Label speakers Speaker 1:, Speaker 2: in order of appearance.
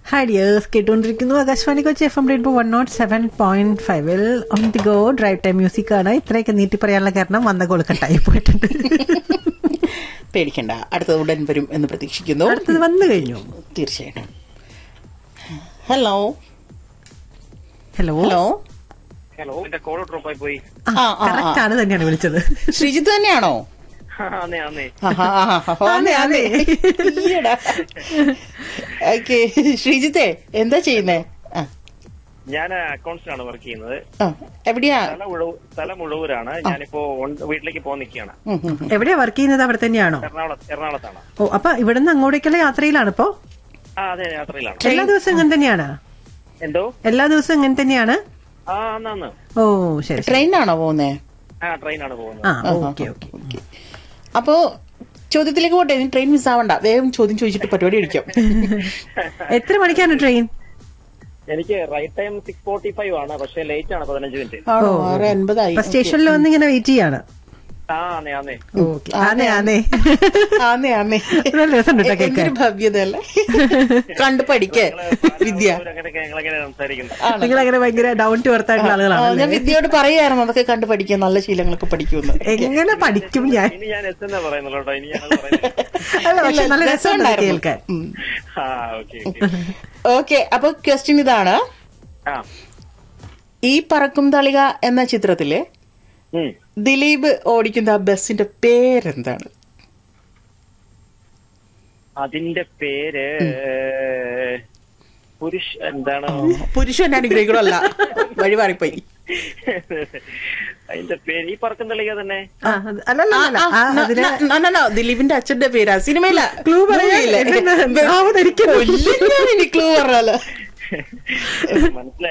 Speaker 1: Hi dears കേട്ടുകൊണ്ടിരിക്കുന്നു Akashvani Kochi F M radio one nought seven point ഫൈവിൽ on the go drive time music ആണ് ഇത്രയൊക്കെ നീട്ടി പറയാനുള്ള കാരണം വന്ന ഗോൾ കട്ടായി പോയിട്ടുണ്ട്
Speaker 2: പേടിക്കണ്ട അടുത്തത് ഉടൻ വരും എന്ന് പ്രതീക്ഷിക്കുന്നു
Speaker 1: അടുത്തത് വന്നു കഴിഞ്ഞു
Speaker 2: തീർച്ചയായിട്ടും hello
Speaker 1: hello
Speaker 2: hello
Speaker 3: hello call കോൾ ഡ്രോപ്പായി പോയി
Speaker 2: ആ, ആ, ആ.
Speaker 1: കറക്റ്റ് ആണ് തന്നെയാണ് വിളിച്ചത്
Speaker 2: ശ്രീജിത്ത് തന്നെയാണോ
Speaker 3: ആന്നേ ആന്നേ
Speaker 2: ആഹാ, ആഹാ, ആഹാ.
Speaker 1: അതെ, അതെ.
Speaker 2: ഈയെടാ. ഓക്കേ ശ്രീജിത്തെ എന്താ ചെയ്യുന്നേ ആ,
Speaker 3: ഞാൻ അക്കൗണ്ട്സിലാണ് വർക്ക് ചെയ്യുന്നത്
Speaker 2: ആ, എവിടെയാ
Speaker 3: സ്ഥലം ഉഴവൂ സ്ഥലം ഉഴവൂരാണ് ഞാനിപ്പോ on- വീട്ടിലേക്ക് പോകാൻ നിൽക്കുകയാണ്
Speaker 2: ഉം, ഉം, ഉം.
Speaker 1: എവിടെയാ വർക്ക് ചെയ്യുന്നത് അവിടെ തന്നെയാണോ
Speaker 3: എറണാകുളത്ത് എറണാകുളത്താണ്
Speaker 1: ഓ അപ്പൊ ഇവിടുന്ന് അങ്ങോട്ടേക്കുള്ള യാത്രയിലാണ് ഇപ്പോ
Speaker 3: ആ അതെ യാത്രയിലാണ്
Speaker 1: എല്ലാ ദിവസവും ഇങ്ങനെ തന്നെയാണ്
Speaker 3: എന്തോ
Speaker 1: എല്ലാ ദിവസവും ഇങ്ങനെ തന്നെയാണ്
Speaker 3: ആ അന്നാന്ന്
Speaker 1: ഓ ശരി ശരി.
Speaker 2: ട്രെയിനാണോ പോകുന്നേ
Speaker 3: ആ ട്രെയിനാണ് പോകുന്നത്
Speaker 1: ആ
Speaker 2: ആഹാ,
Speaker 1: ഓക്കെ ഓക്കെ
Speaker 2: ഓക്കെ. അപ്പോ ചോദ്യത്തിലേക്ക് പോട്ടെ ഇനി ട്രെയിൻ മിസ് ആവണ്ട വേഗം ചോദ്യം ചോദിച്ചിട്ട് പരിപാടി അടിക്കാം
Speaker 1: എത്ര മണിക്കാണ് ട്രെയിൻ
Speaker 3: എനിക്ക് right time six forty five ആണ് പക്ഷെ ലേറ്റ് ആണ് പതിനഞ്ച് മിനിറ്റ്
Speaker 2: ആണോ ആറ് അൻപതായി
Speaker 1: അപ്പൊ സ്റ്റേഷനിൽ വന്ന് ഇങ്ങനെ വെയിറ്റ് ചെയ്യാണ്
Speaker 3: ആ ആന്നേ ആന്നേ
Speaker 1: ഓക്കെ ആന്നേ ആന്നേ
Speaker 2: ആന്നേ ആന്നേ
Speaker 1: നല്ല രസമുണ്ട് കേട്ടോ കേൾക്കാൻ.
Speaker 2: എന്തൊരു ഭവ്യത അല്ലേ കണ്ടു പഠിക്കേ വിദ്യ
Speaker 3: അങ്ങനെയൊക്കെ ഞങ്ങളെങ്ങനെ സംസാരിക്കുന്നത്
Speaker 2: ആണോ?
Speaker 1: നിങ്ങൾ അങ്ങനെ ഭയങ്കര ഡൗൺ ടു എർത്ത് ആയിട്ടുള്ള
Speaker 2: ആ,
Speaker 1: ആളുകളാണ്
Speaker 2: ഞാൻ വിദ്യയോട് പറയായിരുന്നു അതൊക്കെ കണ്ടു പഠിക്കുക നല്ല ശീലങ്ങളൊക്കെ പഠിക്കുമെന്ന്
Speaker 1: എങ്ങനെ പഠിക്കും ഞാൻ
Speaker 3: ഇനി ഞാൻ എസ് എന്നാ പറയുന്നുള്ളൂ കേട്ടോ ഇനി ഞാനത് പറയുന്നില്ല
Speaker 1: അല്ല പക്ഷെ നല്ല രസമുണ്ട് അത്
Speaker 2: രസമുണ്ടായിരുന്നു.
Speaker 1: കേൾക്കാൻ
Speaker 2: ഉം.
Speaker 3: ആ ഓക്കെ ഓക്കെ
Speaker 2: ഓക്കെ അപ്പൊ ക്വസ്റ്റ്യൻ ഇതാണ്
Speaker 3: ആ
Speaker 2: ഈ പറക്കും തളിക എന്ന ചിത്രത്തില്
Speaker 3: ഉം.
Speaker 2: ദിലീപ് ഓടിക്കുന്ന ആ ബസിന്റെ പേരെന്താണ്
Speaker 3: അതിന്റെ പേര് പുരുഷ് എന്താണ്
Speaker 2: പുരുഷൻ അനുഗ്രഹിക്കണമല്ല വഴി മാറിപ്പോയി
Speaker 3: അതിന്റെ പേര് ഈ പറക്കം തെളിക തന്നെ
Speaker 1: ആ, അത് അല്ലല്ല അല്ല ആ, അതില്
Speaker 2: ന- ന- ന- ന, ദിലീപിന്റെ അച്ഛന്റെ പേരാ സിനിമയില
Speaker 1: ക്ലൂ പറയാൻ ക്ലൂ
Speaker 2: ക്ലൂ പറഞ്ഞാലോ
Speaker 3: മനസ്സിലായി